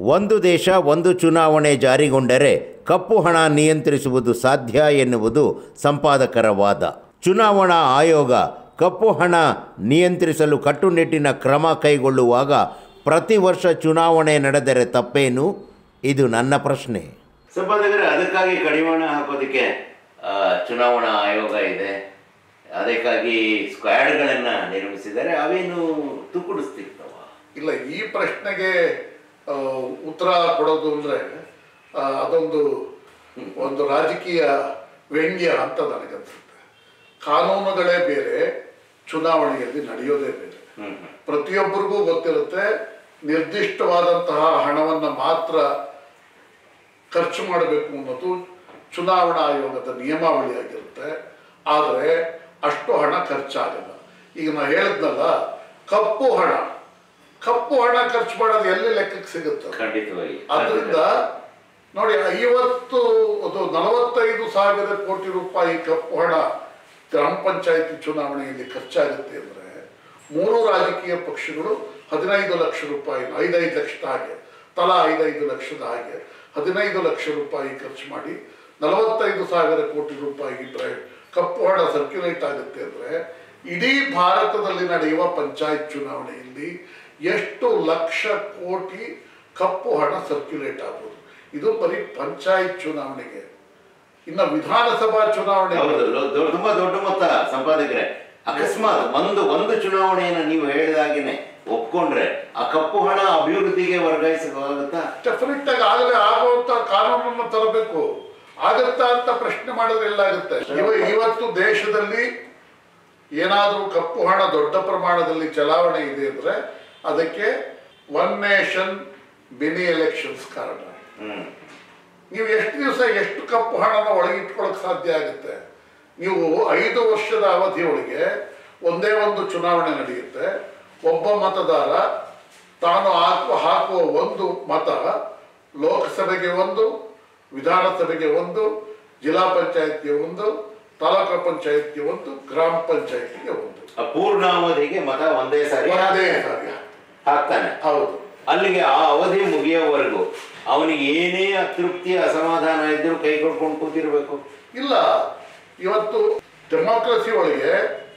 ಒಂದು ದೇಶ ಒಂದು ಚುನಾವಣೆ ಜಾರಿಗೊಂಡರೆ ಕಪ್ಪು ಹಣ ನಿಯಂತ್ರಿಸುವುದು ಸಾಧ್ಯ ಎನ್ನುವುದು ಸಂಪಾದಕರ ವಾದ ಚುನಾವಣಾ ಆಯೋಗ ಕಪ್ಪು ಹಣ ನಿಯಂತ್ರಿಸಲು ಕಟ್ಟುನಿಟ್ಟಿನ ಕ್ರಮ ಕೈಗೊಳ್ಳುವಾಗ ಪ್ರತಿ ವರ್ಷ ಚುನಾವಣೆ ನಡೆದರೆ ತಪ್ಪೇನು ಇದು ನನ್ನ ಪ್ರಶ್ನೆ ಸಂಪಾದಕರೇ ಅದಕ್ಕಾಗಿ ಕಡಿವಾಣ ಹಾಕೋದಕ್ಕೆ ಆ, ಚುನಾವಣಾ ಆಯೋಗ ಇದೆ ಅದಕ್ಕಾಗಿ ಸ್ಕ್ವಾಡ್ಗಳನ್ನು ನಿರ್ಮಿಸಿದ್ದಾರೆ ಅವೇನು ತುಕುಡಿಸ್ತಿರ್ತವ ಇಲ್ಲ ಈ ಪ್ರಶ್ನೆಗೆ ಆ, ಉತ್ತರ ಕೊಡೋದು ಅಂದ್ರೆ ಆ, ಅದೊಂದು ಒಂದು ರಾಜಕೀಯ ವ್ಯಂಗ್ಯ ಅಂತ ನನಗನ್ಸುತ್ತೆ ಕಾನೂನುಗಳೇ ಬೇರೆ ಚುನಾವಣೆಯಲ್ಲಿ ನಡೆಯೋದೇ ಬೇರೆ ಹ್ಮ್ ಹ್ಮ್. ಪ್ರತಿಯೊಬ್ಬರಿಗೂ ಗೊತ್ತಿರುತ್ತೆ ನಿರ್ದಿಷ್ಟವಾದಂತಹ ಹಣವನ್ನು ಮಾತ್ರ ಖರ್ಚು ಮಾಡಬೇಕು ಅನ್ನೋದು ಚುನಾವಣಾ ಆಯೋಗದ ನಿಯಮಾವಳಿ ಆಗಿರುತ್ತೆ ಆದರೆ ಅಷ್ಟು ಹಣ ಖರ್ಚಾಗಲ್ಲ ಈಗ ನಾ ಹೇಳಿದ್ನಲ್ಲ ಕಪ್ಪು ಹಣ ಕಪ್ಪು ಹಣ ಖರ್ಚು ಮಾಡೋದು ಎಲ್ಲಿ ಲೆಕ್ಕಕ್ಕೆ ಸಿಗುತ್ತೆ ಖಂಡಿತವಾಗಿ ಅದರಿಂದ ನೋಡಿ ಐವತ್ತು ಅದು ನಲವತ್ತೈದು ಸಾವಿರ ಕೋಟಿ ರೂಪಾಯಿ ಕಪ್ಪು ಹಣ ಗ್ರಾಮ ಪಂಚಾಯತಿ ಚುನಾವಣೆಯಲ್ಲಿ ಖರ್ಚಾಗುತ್ತೆ ಅಂದರೆ ಮೂರು ರಾಜಕೀಯ ಪಕ್ಷಗಳು ಹದಿನೈದು ಲಕ್ಷ ರೂಪಾಯಿ ಐದೈದು ಲಕ್ಷದ ಹಾಗೆ ತಲಾ ಐದೈದು ಲಕ್ಷದ ಹಾಗೆ ಹದಿನೈದು ಲಕ್ಷ ರೂಪಾಯಿ ಖರ್ಚು ಮಾಡಿ ನಲವತ್ತೈದು ಸಾವಿರ ಕೋಟಿ ರೂಪಾಯಿ ಇಟ್ಟರೆ ಕಪ್ಪು ಹಣ ಸರ್ಕ್ಯುಲೇಟ್ ಆಗುತ್ತೆ ಅಂದರೆ ಇಡೀ ಭಾರತದಲ್ಲಿ ನಡೆಯುವ ಪಂಚಾಯತ್ ಚುನಾವಣೆಯಲ್ಲಿ ಎಷ್ಟು ಲಕ್ಷ ಕೋಟಿ ಕಪ್ಪು ಹಣ ಸರ್ಕ್ಯುಲೇಟ್ ಆಗ್ಬೋದು ಇದು ಬರೀ ಪಂಚಾಯತ್ ಚುನಾವಣೆಗೆ ಇನ್ನು ವಿಧಾನಸಭಾ ಚುನಾವಣೆ ಹೌದು ಲೊ- ದೊ- ತುಂಬಾ ದೊಡ್ಡ ಮೊತ್ತ ಸಂಪಾದಕರೇ ಅಕಸ್ಮಾತ್ ಒಂದು ಒಂದು ಚುನಾವಣೆಯನ್ನು ನೀವು ಹೇಳಿದಾಗೇನೆ ಒಪ್ಕೊಂಡ್ರೆ ಆ ಕಪ್ಪು ಹಣ ಅಭಿವೃದ್ಧಿಗೆ ವರ್ಗಾಯಿಸಬೇಕಾಗುತ್ತಾ ಡೆಫಿನೆಟ್ ಆಗಿ ಆಗಲೇ ಆಗುವಂತ ಕಾನೂನನ್ನು ತರಬೇಕು ಆಗತ್ತಾ ಅಂತ ಪ್ರಶ್ನೆ ಮಾಡಿದ್ರೆ ಎಲ್ಲ ಆಗುತ್ತೆ ಇವ ಇವತ್ತು ದೇಶದಲ್ಲಿ ಏನಾದರೂ ಕಪ್ಪು ಹಣ ದೊಡ್ಡ ಪ್ರಮಾಣದಲ್ಲಿ ಚಲಾವಣೆ ಇದೆ ಅಂದ್ರೆ ಅದಕ್ಕೆ ಒನ್ ನೇಷನ್ ಮಿನಿ ಎಲೆಕ್ಷನ್ಸ್ ಕಾರಣ ಹ್ಮ್ ನೀವು ಎಷ್ಟು ದಿವಸ ಎಷ್ಟು ಕಪ್ಪು ಹಣನ ಒಳಗಿಟ್ಕೊಳಕ್ ಸಾಧ್ಯ ಆಗುತ್ತೆ ನೀವು ಐದು ವರ್ಷದ ಅವಧಿಯೊಳಗೆ ಒಂದೇ ಒಂದು ಚುನಾವಣೆ ನಡೆಯುತ್ತೆ ಒಬ್ಬ ಮತದಾರ ತಾನು ಹಾಕುವ ಹಾಕುವ ಒಂದು ಮತ ಲೋಕಸಭೆಗೆ ಒಂದು ವಿಧಾನಸಭೆಗೆ ಒಂದು ಜಿಲ್ಲಾ ಪಂಚಾಯತ್ಗೆ ಒಂದು ತಾಲೂಕು ಪಂಚಾಯತ್ಗೆ ಒಂದು ಗ್ರಾಮ ಪಂಚಾಯತ್ಗೆ ಒಂದು ಆ ಪೂರ್ಣಾವಧಿಗೆ ಮತ ಒಂದೇ ಸಾರಿ ಒಂದೇ ಸಾರಿ ಹಾಕ್ತಾನೆ ಹೌದು ಅಲ್ಲಿಗೆ ಆ ಅವಧಿ ಮುಗಿಯೋವರೆಗೂ ಅವನಿಗೆ ಏನೇ ಅತೃಪ್ತಿ ಅಸಮಾಧಾನ ಇದ್ರೂ ಕೈ ಕೊಡ್ಕೊಂಡು ಕೂತಿರ್ಬೇಕು ಇಲ್ಲ ಇವತ್ತು ಡೆಮಾಕ್ರಸಿ ಒಳಗೆ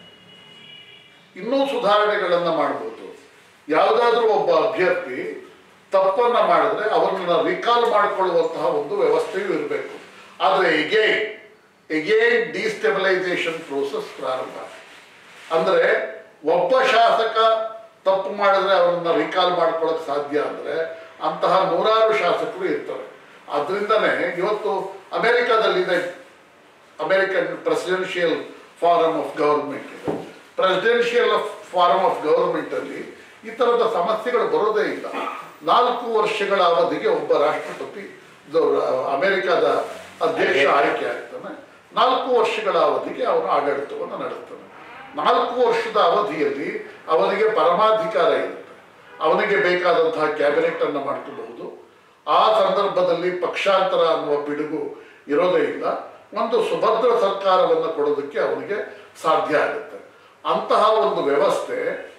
ಇನ್ನೂ ಸುಧಾರಣೆಗಳನ್ನು ಮಾಡ್ಬೋದು ಯಾವುದಾದ್ರೂ ಒಬ್ಬ ಅಭ್ಯರ್ಥಿ ತಪ್ಪನ್ನ ಮಾಡಿದ್ರೆ ಅವರನ್ನ ರಿಕಾಲ್ ಮಾಡಿಕೊಳ್ಳುವಂತಹ ಒಂದು ವ್ಯವಸ್ಥೆಯೂ ಇರಬೇಕು ಆದರೆ ಎಗೇನ್ ಎಗೇನ್ ಡಿಸ್ಟೆಬಿಲೈಸೇಷನ್ ಪ್ರೋಸೆಸ್ ಪ್ರಾರಂಭ ಅಂದರೆ ಒಬ್ಬ ಶಾಸಕ ತಪ್ಪು ಮಾಡಿದ್ರೆ ಅವರನ್ನ ರಿಕಾಲ್ ಮಾಡ್ಕೊಳ್ಳೋಕೆ ಸಾಧ್ಯ ಅಂದರೆ ಅಂತಹ ನೂರಾರು ಶಾಸಕರು ಇರ್ತಾರೆ ಅದರಿಂದನೇ ಇವತ್ತು ಅಮೆರಿಕಾದಲ್ಲಿದೆ American presidential form of government ಇದೆ ಪ್ರೆಸಿಡೆನ್ಷಿಯಲ್ ಫಾರಮ್ ಆಫ್ ಗವರ್ಮೆಂಟ್ ಅಲ್ಲಿ ಈ ಥರದ ಸಮಸ್ಯೆಗಳು ಬರೋದೇ ಇಲ್ಲ ನಾಲ್ಕು ವರ್ಷಗಳ ಅವಧಿಗೆ ಒಬ್ಬ ರಾಷ್ಟ್ರಪತಿ ಇದು, ಅಮೆರಿಕದ ಅಧ್ಯಕ್ಷ ಆಯ್ಕೆ ಆಗ್ತಾನೆ ನಾಲ್ಕು ವರ್ಷಗಳ ಅವಧಿಗೆ ಅವನು ಆಡಳಿತವನ್ನು ನಡೆಸ್ತಾನೆ ನಾಲ್ಕು ವರ್ಷದ ಅವಧಿಯಲ್ಲಿ ಅವನಿಗೆ ಪರಮಾಧಿಕಾರ ಇರುತ್ತೆ ಅವನಿಗೆ ಬೇಕಾದಂತಹ ಕ್ಯಾಬಿನೆಟ್ ಅನ್ನು ಮಾಡ್ಕೋಬಹುದು ಆ ಸಂದರ್ಭದಲ್ಲಿ ಪಕ್ಷಾಂತರ ಅನ್ನುವ ಪಿಡುಗು ಇರೋದೇ ಇಲ್ಲ ಒಂದು ಸುಭದ್ರ ಸರ್ಕಾರವನ್ನು ಕೊಡೋದಕ್ಕೆ ಅವನಿಗೆ ಸಾಧ್ಯ ಆಗುತ್ತೆ ಅಂತಹ ಒಂದು ವ್ಯವಸ್ಥೆ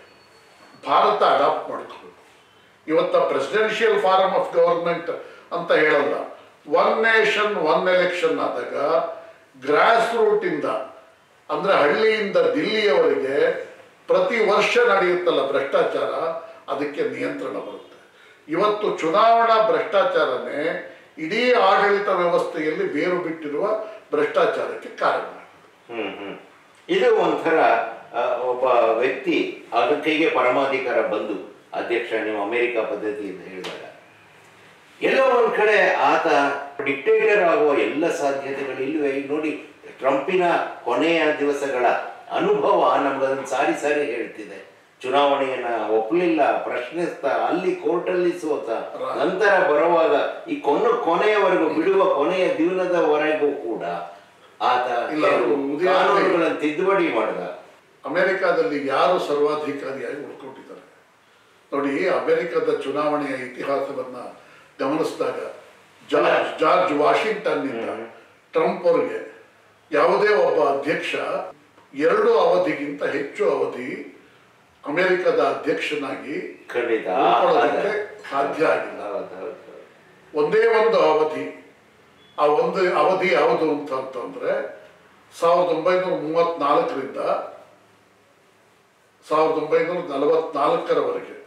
ಭಾರತ ಅಡಾಪ್ಟ್ ಮಾಡ್ಕೋಬೇಕು ಇವತ್ತ ಪ್ರೆಸಿಡೆನ್ಷಿಯಲ್ ಫಾರಮ್ ಆಫ್ ಗವರ್ಮೆಂಟ್ ಅಂತ ಹೇಳಲ್ಲ ಒನ್ ನೇಷನ್ ಒನ್ ಎಲೆಕ್ಷನ್ ಆದಾಗ ಗ್ರಾಸ್ ರೂಟಿಂದ ಅಂದ್ರೆ ಹಳ್ಳಿಯಿಂದ ದಿಲ್ಲಿಯವರೆಗೆ ಪ್ರತಿ ವರ್ಷ ನಡೆಯುತ್ತಲ್ಲ ಭ್ರಷ್ಟಾಚಾರ ಅದಕ್ಕೆ ನಿಯಂತ್ರಣ ಬರುತ್ತೆ ಇವತ್ತು ಚುನಾವಣಾ ಭ್ರಷ್ಟಾಚಾರನೇ ಇಡೀ ಆಡಳಿತ ವ್ಯವಸ್ಥೆಯಲ್ಲಿ ಬೇರು ಬಿಟ್ಟಿರುವ ಭ್ರಷ್ಟಾಚಾರಕ್ಕೆ ಕಾರಣ ಹ್ಮ್ ಹ್ಮ್ ಇದು ಒಂಥರ ಆ, ಒಬ್ಬ ವ್ಯಕ್ತಿ ಅದರ ಕೈಗೆ ಪರಮಾಧಿಕಾರ ಬಂದು ಅಧ್ಯಕ್ಷ ನೀವು ಅಮೆರಿಕ ಪದ್ಧತಿಯಿಂದ ಹೇಳಿದಾಗ ಎಲ್ಲೋ ಒಂದ್ ಕಡೆ ಆತ ಡಿಕ್ಟೇಟರ್ ಆಗುವ ಎಲ್ಲ ಸಾಧ್ಯತೆಗಳು ಇಲ್ಲವೇ ಈಗ ನೋಡಿ ಟ್ರಂಪಿನ ಕೊನೆಯ ದಿವಸಗಳ ಅನುಭವ ನಮ್ಗದನ್ನು ಸಾರಿ ಸಾರಿ ಹೇಳ್ತಿದೆ ಚುನಾವಣೆಯನ್ನ ಒಪ್ಪಲಿಲ್ಲ ಪ್ರಶ್ನಿಸ್ತಾ ಅಲ್ಲಿ ಕೋರ್ಟಲ್ಲಿ ಸೋತ ನಂತರ ಬರುವಾಗ ಈ ಕೊನೆ ಕೊನೆಯವರೆಗೂ ಬಿಡುವ ಕೊನೆಯ ದಿನದವರೆಗೂ ಕೂಡ ಆತ ಇಲ್ಲ, ಕೆಲವು ಉದಯ- ಕಾನೂನುಗಳನ್ನು ತಿದ್ದುಪಡಿ ಮಾಡಿದ ಅಮೆರಿಕಾದಲ್ಲಿ ಯಾರು ಸರ್ವಾಧಿಕಾರಿಯಾಗಿ ಉಳ್ಕೊಂಡಿದ್ದಾರೆ ನೋಡಿ ಅಮೆರಿಕದ ಚುನಾವಣೆಯ ಇತಿಹಾಸವನ್ನ ಗಮನಿಸಿದಾಗ ಜಾರ್ಜ್ ಜಾರ್ಜ್ ವಾಷಿಂಗ್ಟನ್ನಿಂದ ಟ್ರಂಪ್ ಅವರಿಗೆ ಯಾವುದೇ ಒಬ್ಬ ಅಧ್ಯಕ್ಷ ಎರಡು ಅವಧಿಗಿಂತ ಹೆಚ್ಚು ಅವಧಿ ಅಮೆರಿಕದ ಅಧ್ಯಕ್ಷನಾಗಿ ಖಂಡಿತ ಉಳ್ಕೊಳ್ಳೋದಕ್ಕೆ ಸಾಧ್ಯ ಆಗಿಲ್ಲ ಹೌದು, ಹೌದು. ಒಂದೇ ಒಂದು ಅವಧಿ ಆ ಒಂದು ಅವಧಿ ಯಾವುದು ಅಂತಂತಂದ್ರೆ ಸಾವಿರದ ಒಂಬೈನೂರ ಮೂವತ್ನಾಲ್ಕರಿಂದ ಸಾವಿರದ ಒಂಬೈನೂರ ನಲವತ್ನಾಲ್ಕರವರೆಗೆ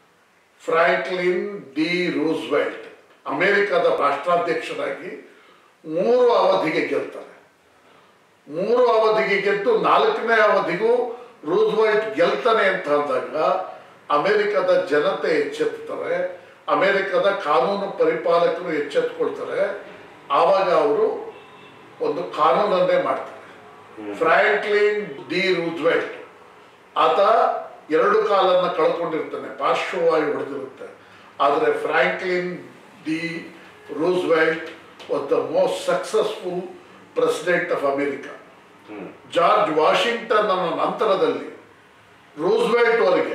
ಫ್ರಾಂಕ್ಲಿನ್ ಡಿ ರೂಸ್ವೆಲ್ಟ್ ಅಮೆರಿಕದ ರಾಷ್ಟ್ರಾಧ್ಯಕ್ಷರಾಗಿ ಮೂರು ಅವಧಿಗೆ ಗೆಲ್ತಾರೆ ಮೂರು ಅವಧಿಗೆ ಗೆದ್ದು ನಾಲ್ಕನೇ ಅವಧಿಗೂ ರೂಸ್ವೆಲ್ಟ್ ಗೆಲ್ತಾನೆ ಅಂತ ಅಂದಾಗ ಅಮೆರಿಕದ ಜನತೆ ಎಚ್ಚೆತ್ತಾರೆ ಅಮೆರಿಕದ ಕಾನೂನು ಪರಿಪಾಲಕರು ಎಚ್ಚೆತ್ಕೊಳ್ತಾರೆ ಆವಾಗ ಅವರು ಒಂದು ಕಾನೂನನ್ನೇ ಮಾಡ್ತಾರೆ ಫ್ರಾಂಕ್ಲಿನ್ ಡಿ ರೂಸ್ವೆಲ್ಟ್ ಆತ ಎರಡು ಕಾಲನ್ನ ಕಳ್ಕೊಂಡಿರ್ತಾನೆ ಪಾರ್ಶ್ವವಾಯು ಹೊಡೆದಿರುತ್ತೆ ಆದರೆ Franklin D Roosevelt was the most successful president of America George Washington ಅನ್ನೋ ನಂತರದಲ್ಲಿ ರೂಸ್ವೆಲ್ಟ್ ವರೆಗೆ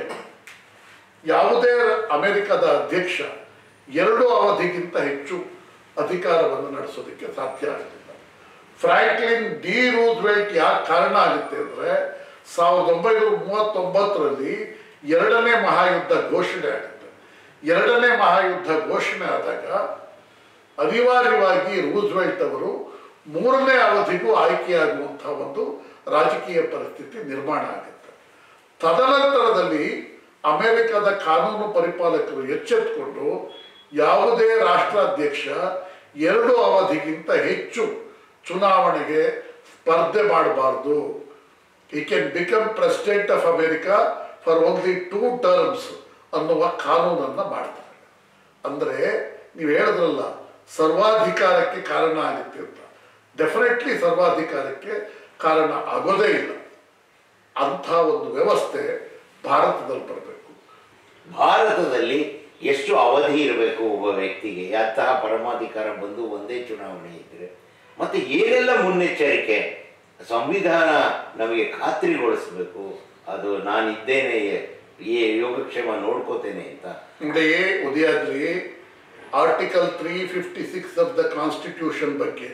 ಯಾವುದೇ ಅಮೆರಿಕದ ಅಧ್ಯಕ್ಷ ಎರಡು ಅವಧಿಗಿಂತ ಹೆಚ್ಚು ಅಧಿಕಾರವನ್ನು ನಡೆಸೋದಕ್ಕೆ ಸಾಧ್ಯ ಆಗಲಿಲ್ಲ ಫ್ರಾಂಕ್ಲಿನ್ ಡಿ ರೂಸ್ವೆಲ್ಟ್ ಯಾಕೆ ಕಾರಣ ಆಗುತ್ತೆ ಅಂದರೆ ಸಾವಿರದ ಒಂಬೈನೂರ ಮೂವತ್ತೊಂಬತ್ತರಲ್ಲಿ ಎರಡನೇ ಮಹಾಯುದ್ಧ ಘೋಷಣೆ ಆಗುತ್ತೆ ಎರಡನೇ ಮಹಾಯುದ್ಧ ಘೋಷಣೆ ಆದಾಗ ಅನಿವಾರ್ಯವಾಗಿ ರೂಸ್ವೆಲ್ಟ್ ಅವರು ಮೂರನೇ ಅವಧಿಗೂ ಆಯ್ಕೆಯಾಗುವಂತಹ ಒಂದು ರಾಜಕೀಯ ಪರಿಸ್ಥಿತಿ ನಿರ್ಮಾಣ ಆಗುತ್ತೆ ತದನಂತರದಲ್ಲಿ ಅಮೆರಿಕದ ಕಾನೂನು ಪರಿಪಾಲಕರು ಎಚ್ಚೆತ್ತುಕೊಂಡು ಯಾವುದೇ ರಾಷ್ಟ್ರಾಧ್ಯಕ್ಷ ಎರಡು ಅವಧಿಗಿಂತ ಹೆಚ್ಚು ಚುನಾವಣೆಗೆ ಸ್ಪರ್ಧೆ ಮಾಡಬಾರ್ದು ಈ can become president of America for only two terms ಅನ್ನುವ ಕಾನೂನನ್ನು ಮಾಡ್ತಾರೆ ಅಂದರೆ ನೀವು ಹೇಳಿದ್ರಲ್ಲ ಸರ್ವಾಧಿಕಾರಕ್ಕೆ ಕಾರಣ ಆಗುತ್ತೆ ಅಂತ ಡೆಫಿನೆಟ್ಲಿ ಸರ್ವಾಧಿಕಾರಕ್ಕೆ ಕಾರಣ ಆಗೋದೇ ಇಲ್ಲ ಅಂಥ ಒಂದು ವ್ಯವಸ್ಥೆ ಭಾರತದಲ್ಲಿ ಬರಬೇಕು ಭಾರತದಲ್ಲಿ ಎಷ್ಟು ಅವಧಿ ಇರಬೇಕು ಒಬ್ಬ ವ್ಯಕ್ತಿಗೆ ಅಂತಹ ಪರಮಾಧಿಕಾರ ಬಂದು ಒಂದೇ ಚುನಾವಣೆ ಇದ್ದರೆ ಮತ್ತು ಏನೆಲ್ಲ ಮುನ್ನೆಚ್ಚರಿಕೆ ಸಂವಿಧಾನ ನಮಗೆ ಖಾತ್ರಿಗೊಳಿಸಬೇಕು ಅದು ನಾನಿದ್ದೇನೆ ಈ ಯೋಗಕ್ಷೇಮ ನೋಡ್ಕೋತೇನೆ ಅಂತ ಹಿಂದೆಯೇ Udayadri article three fifty six of the constitution ಬಗ್ಗೆ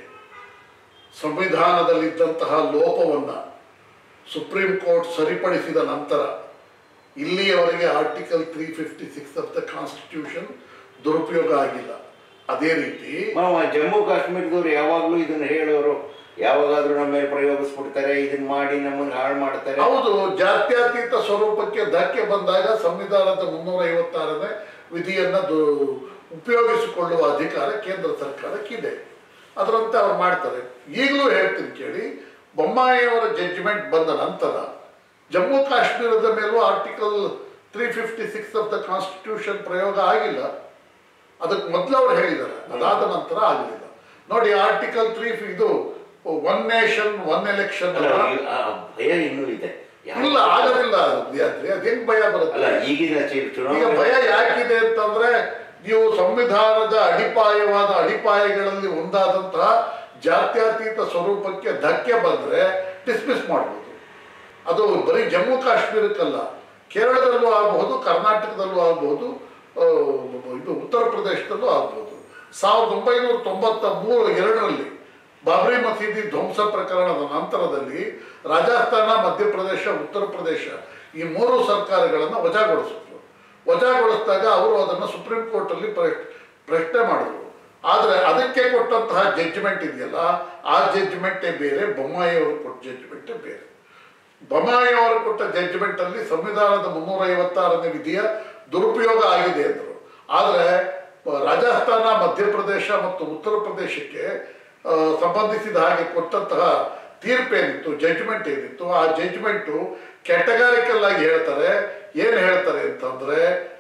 ಸಂವಿಧಾನದಲ್ಲಿದ್ದಂತಹ ಲೋಪವನ್ನು ಸುಪ್ರೀಂ ಕೋರ್ಟ್ ಸರಿಪಡಿಸಿದ ನಂತರ ಇಲ್ಲಿಯವರೆಗೆ article three fifty six of the constitution ದುರುಪಯೋಗ ಆಗಿಲ್ಲ ಅದೇ ರೀತಿ ಮಾವ, ಜಮ್ಮು ಕಾಶ್ಮೀರದವ್ರು ಯಾವಾಗಲೂ ಇದನ್ನು ಹೇಳೋರು ಯಾವಾಗಾದ್ರೂ ನಮ್ಮ ಮೇಲೆ ಪ್ರಯೋಗಿಸ್ಬಿಡ್ತಾರೆ ಇದನ್ನ ಮಾಡಿ ನಮ್ಮನ್ನು ಹಾಳು ಮಾಡ್ತಾರೆ ಹೌದು ಜಾತ್ಯತೀತ ಸ್ವರೂಪಕ್ಕೆ ಧಕ್ಕೆ ಬಂದಾಗ ಸಂವಿಧಾನದ ಮುನ್ನೂರ ಐವತ್ತಾರನೇ ವಿಧಿಯನ್ನ ದು- ಉಪಯೋಗಿಸಿಕೊಳ್ಳುವ ಅಧಿಕಾರ ಕೇಂದ್ರ ಸರ್ಕಾರಕ್ಕಿದೆ ಅದರಂತೆ ಅವ್ರು ಮಾಡ್ತಾರೆ ಈಗಲೂ ಹೇಳ್ತೀನಿ ಕೇಳಿ ಬೊಮ್ಮಾಯಿಯವರ ಜಡ್ಜ್ಮೆಂಟ್ ಬಂದ ನಂತರ ಜಮ್ಮು ಕಾಶ್ಮೀರದ ಮೇಲೂ article three fifty six of the constitution ಪ್ರಯೋಗ ಆಗಿಲ್ಲ ಅದಕ್ಕೆ ಮೊದಲು ಅವ್ರು ಹೇಳಿದ್ದಾರೆ ಅದಾದ ನಂತರ ಆಗಲಿಲ್ಲ ನೋಡಿ ಆರ್ಟಿಕಲ್ ತ್ರೀ ಇದು ಒನ್ ನೇಷನ್ ಒನ್ ಎಲೆಕ್ಷನ್ ಅಲ್ಲ ಈ- ಆ ಭಯ ಇನ್ನೂ ಇದೆ ಯಾರು- ಇಲ್ಲ ಆಗೋದಿಲ್ಲ ವಿದ್ಯಾರ್ಥಿ ಅದೇನ್ ಭಯ ಅಲ್ಲ ಬರುತ್ತೆ ಈಗಿನ ಚಿ- ಈಗ ಚುನಾವಣೆ ಭಯ ಯಾಕಿದೆ ಅಂತಂದ್ರೆ ನೀವು ಸಂವಿಧಾನದ ಅಡಿಪಾಯವಾದ ಅಡಿಪಾಯಗಳಲ್ಲಿ ಒಂದಾದಂತಹ ಜಾತ್ಯತೀತ ಸ್ವರೂಪಕ್ಕೆ ಧಕ್ಕೆ ಬಂದ್ರೆ ಡಿಸ್ಮಿಸ್ ಮಾಡ್ಬೋದು ಅದು ಬರೀ ಜಮ್ಮು ಕಾಶ್ಮೀರಕ್ಕಲ್ಲ ಕೇರಳದಲ್ಲೂ ಆಗಬಹುದು ಕರ್ನಾಟಕದಲ್ಲೂ ಆಗಬಹುದು ಆ, ಇದು ಉತ್ತರ ಪ್ರದೇಶದಲ್ಲೂ ಆಗಬಹುದು ಸಾವಿರದ ಒಂಬೈನೂರ ತೊಂಬತ್ತ ಮೂರು ಎರಡರಲ್ಲಿ ಬಾಬ್ರಿ ಮಸೀದಿ ಧ್ವಂಸ ಪ್ರಕರಣದ ನಂತರದಲ್ಲಿ ರಾಜಸ್ಥಾನ ಮಧ್ಯಪ್ರದೇಶ ಉತ್ತರ ಪ್ರದೇಶ ಈ ಮೂರು ಸರ್ಕಾರಗಳನ್ನು ವಜಾಗೊಳಿಸಿದ್ರು ವಜಾಗೊಳಿಸಿದಾಗ ಅವರು ಅದನ್ನು ಸುಪ್ರೀಂ ಕೋರ್ಟಲ್ಲಿ ಪ್ರ- ಪ್ರಶ್ನೆ ಮಾಡಿದ್ರು ಆದರೆ ಅದಕ್ಕೆ ಕೊಟ್ಟಂತಹ ಜಡ್ಜ್ಮೆಂಟ್ ಇದೆಯಲ್ಲ ಆ ಜಡ್ಜ್ಮೆಂಟೇ ಬೇರೆ ಬೊಮ್ಮಾಯಿ ಅವರು ಕೊಟ್ಟ ಜಡ್ಜ್ಮೆಂಟೇ ಬೇರೆ ಬೊಮ್ಮಾಯಿ ಅವರು ಕೊಟ್ಟ ಜಡ್ಜ್ಮೆಂಟ್ ಅಲ್ಲಿ ಸಂವಿಧಾನದ ಮುನ್ನೂರ ಐವತ್ತಾರನೇ ವಿಧಿಯ ದುರುಪಯೋಗ ಆಗಿದೆ ಎಂದರು ಆದರೆ ರಾಜಸ್ಥಾನ ಮಧ್ಯಪ್ರದೇಶ ಮತ್ತು ಉತ್ತರ ಪ್ರದೇಶಕ್ಕೆ ಆ, ಸಂಬಂಧಿಸಿದ ಹಾಗೆ ಕೊಟ್ಟಂತಹ ತೀರ್ಪೇನಿತ್ತು ಜಡ್ಜ್ಮೆಂಟ್ ಏನಿತ್ತು ಆ ಜಡ್ಜ್ಮೆಂಟು ಕೆಟಗಾರಿಕಲ್ ಆಗಿ ಹೇಳ್ತಾರೆ ಏನು ಹೇಳ್ತಾರೆ ಅಂತಂದ್ರೆ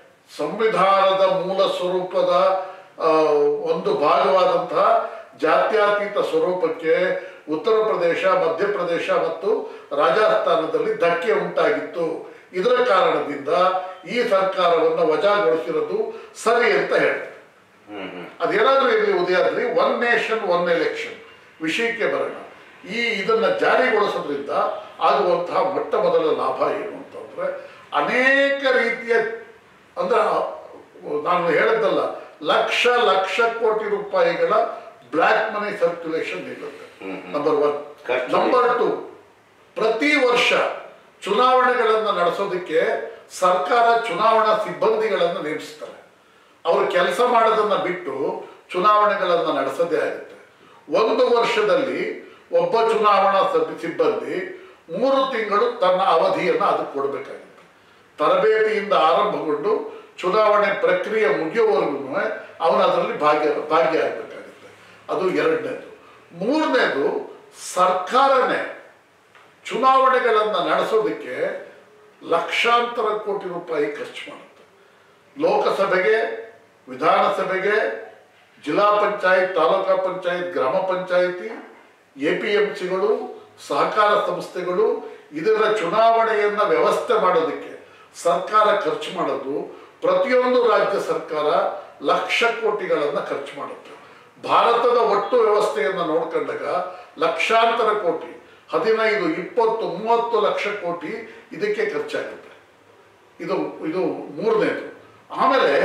ಸಂವಿಧಾನದ ಮೂಲ ಸ್ವರೂಪದ ಆ, ಒಂದು ಭಾಗವಾದಂತಹ ಜಾತ್ಯತೀತ ಸ್ವರೂಪಕ್ಕೆ ಉತ್ತರ ಪ್ರದೇಶ ಮಧ್ಯಪ್ರದೇಶ ಮತ್ತು ರಾಜಸ್ಥಾನದಲ್ಲಿ ಧಕ್ಕೆ ಉಂಟಾಗಿತ್ತು ಇದರ ಕಾರಣದಿಂದ ಈ ಸರ್ಕಾರವನ್ನು ವಜಾಗೊಳಿಸಿರೋದು ಸರಿ ಅಂತ ಹೇಳ್ತಾರೆ ಹ್ಮ್ ಹ್ಮ್ ಅದೇನಾದ್ರೂ ಇರಲಿ Udayadri one nation one election ವಿಷಯಕ್ಕೆ ಬರೋಣ ಈ ಇದನ್ನ ಜಾರಿಗೊಳಿಸೋದ್ರಿಂದ ಆಗುವಂತಹ ಮೊಟ್ಟ ಮೊದಲ ಲಾಭ ಏನು ಅಂತಂದ್ರೆ ಅನೇಕ ರೀತಿಯ ಅಂದ್ರೆ ನಾನು ಹೇಳಿದ್ದಲ್ಲ ಲಕ್ಷ ಲಕ್ಷ ಕೋಟಿ ರೂಪಾಯಿಗಳ ಬ್ಲ್ಯಾಕ್ ಮನಿ ಸರ್ಕ್ಯುಲೇಷನ್ ನಿಲ್ಲುತ್ತೆ ನಂಬರ್ ಒನ್ ಖರ್ಚು. ನಂಬರ್ ಟು ಪ್ರತಿ ವರ್ಷ ಚುನಾವಣೆಗಳನ್ನು ನಡೆಸೋದಕ್ಕೆ ಸರ್ಕಾರ ಚುನಾವಣಾ ಸಿಬ್ಬಂದಿಗಳನ್ನು ನೇಮಿಸ್ತಾರೆ ಅವರು ಕೆಲಸ ಮಾಡೋದನ್ನ ಬಿಟ್ಟು ಚುನಾವಣೆಗಳನ್ನು ನಡೆಸದೇ ಆಗುತ್ತೆ ಒಂದು ವರ್ಷದಲ್ಲಿ ಒಬ್ಬ ಚುನಾವಣಾ ಸಬ್- ಸಿಬ್ಬಂದಿ ಮೂರು ತಿಂಗಳು ತನ್ನ ಅವಧಿಯನ್ನು ಅದಕ್ಕೆ ಕೊಡಬೇಕಾಗುತ್ತೆ ತರಬೇತಿಯಿಂದ ಆರಂಭಗೊಂಡು ಚುನಾವಣೆ ಪ್ರಕ್ರಿಯೆ ಮುಗಿಯೋವರೆಗೂ ಅವನು ಅದರಲ್ಲಿ ಭಾಗ್ಯ ಭಾಗ್ಯ ಆಗಬೇಕಾಗುತ್ತೆ ಅದು ಎರಡನೇದು ಮೂರನೇದು ಸರ್ಕಾರನೇ ಚುನಾವಣೆಗಳನ್ನು ನಡೆಸೋದಕ್ಕೆ ಲಕ್ಷಾಂತರ ಕೋಟಿ ರೂಪಾಯಿ ಖರ್ಚು ಮಾಡುತ್ತೆ ಲೋಕಸಭೆಗೆ ವಿಧಾನಸಭೆಗೆ ಜಿಲ್ಲಾ ಪಂಚಾಯತ್ ತಾಲೂಕಾ ಪಂಚಾಯತ್ ಗ್ರಾಮ ಪಂಚಾಯಿತಿ ಎ ಪಿ ಎಂ ಸಿಗಳು ಸಹಕಾರ ಸಂಸ್ಥೆಗಳು ಇದರ ಚುನಾವಣೆಯನ್ನ ವ್ಯವಸ್ಥೆ ಮಾಡೋದಕ್ಕೆ ಸರ್ಕಾರ ಖರ್ಚು ಮಾಡೋದು ಪ್ರತಿಯೊಂದು ರಾಜ್ಯ ಸರ್ಕಾರ ಲಕ್ಷ ಕೋಟಿಗಳನ್ನು ಖರ್ಚು ಮಾಡುತ್ತೆ ಭಾರತದ ಒಟ್ಟು ವ್ಯವಸ್ಥೆಯನ್ನು ನೋಡ್ಕೊಂಡಾಗ ಲಕ್ಷಾಂತರ ಕೋಟಿ ಹದಿನೈದು ಇಪ್ಪತ್ತು ಮೂವತ್ತು ಲಕ್ಷ ಕೋಟಿ ಇದಕ್ಕೆ ಖರ್ಚಾಗುತ್ತೆ ಇದು ಇದು ಮೂರನೇದು ಆಮೇಲೆ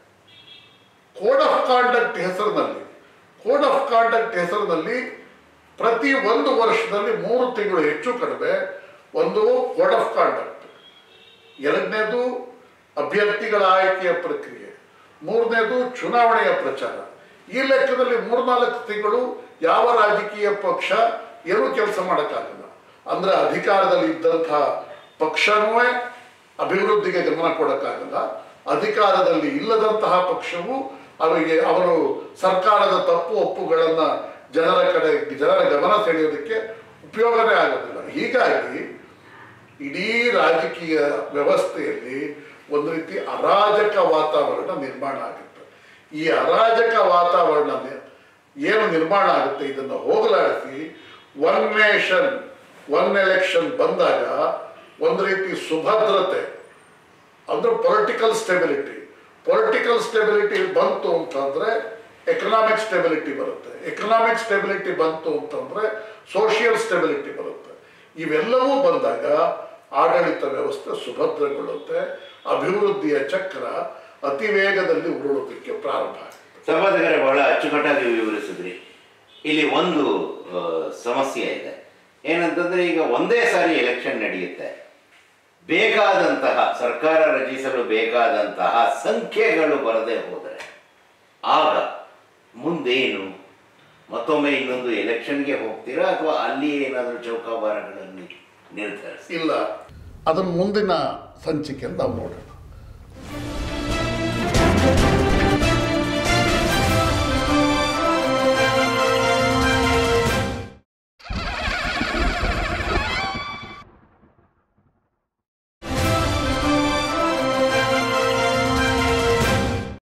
ಕೋಡ್ ಆಫ್ ಕಾಂಡಕ್ಟ್ ಹೆಸರಿನಲ್ಲಿ ಕೋಡ್ ಆಫ್ ಕಾಂಡಕ್ಟ್ ಹೆಸರಿನಲ್ಲಿ ಪ್ರತಿ ಒಂದು ವರ್ಷದಲ್ಲಿ ಮೂರು ತಿಂಗಳು ಹೆಚ್ಚು ಕಡಿಮೆ ಒಂದು ಕೋಡ್ ಆಫ್ ಕಾಂಡಕ್ಟ್ ಎರಡನೇದು ಅಭ್ಯರ್ಥಿಗಳ ಆಯ್ಕೆಯ ಪ್ರಕ್ರಿಯೆ ಮೂರನೇದು ಚುನಾವಣೆಯ ಪ್ರಚಾರ ಈ ಲೆಕ್ಕದಲ್ಲಿ ಮೂರ್ನಾಲ್ಕು ತಿಂಗಳು ಯಾವ ರಾಜಕೀಯ ಪಕ್ಷ ಏನೂ ಕೆಲಸ ಮಾಡೋಕ್ಕಾಗಲ್ಲ ಅಂದ್ರೆ ಅಧಿಕಾರದಲ್ಲಿ ಇದ್ದಂತಹ ಪಕ್ಷನೂ ಅಭಿವೃದ್ಧಿಗೆ ಗಮನ ಕೊಡೋಕ್ಕಾಗಲ್ಲ ಅಧಿಕಾರದಲ್ಲಿ ಇಲ್ಲದಂತಹ ಪಕ್ಷವು ಅವರಿಗೆ ಅವರು ಸರ್ಕಾರದ ತಪ್ಪು ಒಪ್ಪುಗಳನ್ನ ಜನರ ಕಡೆ ಜನರ ಗಮನ ಸೆಳೆಯೋದಕ್ಕೆ ಉಪಯೋಗನೇ ಆಗೋದಿಲ್ಲ ಹೀಗಾಗಿ ಇಡೀ ರಾಜಕೀಯ ವ್ಯವಸ್ಥೆಯಲ್ಲಿ ಒಂದು ರೀತಿ ಅರಾಜಕ ವಾತಾವರಣ ನಿರ್ಮಾಣ ಆಗುತ್ತೆ ಈ ಅರಾಜಕ ವಾತಾವರಣ ನಿ- ಏನು ನಿರ್ಮಾಣ ಆಗುತ್ತೆ ಇದನ್ನು ಹೋಗಲಾಡಿಸಿ ಒನ್ ನೇಷನ್ ಒನ್ ಎಲೆಕ್ಷನ್ ಬಂದಾಗ ಒಂದು ರೀತಿ ಸುಭದ್ರತೆ ಅಂದ್ರೆ ಪೊಲಿಟಿಕಲ್ ಸ್ಟೆಬಿಲಿಟಿ ಪೊಲಿಟಿಕಲ್ ಸ್ಟೆಬಿಲಿಟಿ ಬಂತು ಅಂತಂದ್ರೆ ಎಕನಾಮಿಕ್ ಸ್ಟೆಬಿಲಿಟಿ ಬರುತ್ತೆ ಎಕನಾಮಿಕ್ ಸ್ಟೆಬಿಲಿಟಿ ಬಂತು ಅಂತಂದ್ರೆ ಸೋಷಿಯಲ್ ಸ್ಟೆಬಿಲಿಟಿ ಬರುತ್ತೆ ಇವೆಲ್ಲವೂ ಬಂದಾಗ ಆಡಳಿತ ವ್ಯವಸ್ಥೆ ಸುಭದ್ರಗೊಳ್ಳುತ್ತೆ ಅಭಿವೃದ್ಧಿಯ ಚಕ್ರ ಅತಿ ವೇಗದಲ್ಲಿ ಉರುಳೋದಕ್ಕೆ ಪ್ರಾರಂಭ ಆಗುತ್ತೆ ಸಂಪಾದಕರೇ ಬಹಳ ಅಚ್ಚುಕಟ್ಟಾಗಿ ವಿವರಿಸಿದ್ರಿ ಇಲ್ಲಿ ಒಂದು ಆ, ಸಮಸ್ಯೆ ಇದೆ ಏನಂತಂದ್ರೆ ಈಗ ಒಂದೇ ಸಾರಿ ಎಲೆಕ್ಷನ್ ನಡೆಯುತ್ತೆ ಬೇಕಾದಂತಹ ಸರ್ಕಾರ ರಚಿಸಲು ಬೇಕಾದಂತಹ ಸಂಖ್ಯೆಗಳು ಬರದೇ ಹೋದರೆ ಆಗ ಮುಂದೇನು ಮತ್ತೊಮ್ಮೆ ಇನ್ನೊಂದು ಎಲೆಕ್ಷನ್ಗೆ ಹೋಗ್ತೀರಾ ಅಥವಾ ಅಲ್ಲಿಯೇ ಏನಾದರೂ ಚೌಕಾಬಾರಗಳನ್ನು ನಿರ್ಧರಿಸಿ ಇಲ್ಲ ಅದನ್ನು ಮುಂದಿನ ಸಂಚಿಕೆಯಲ್ಲಿ ನಾವು ನೋಡೋಣ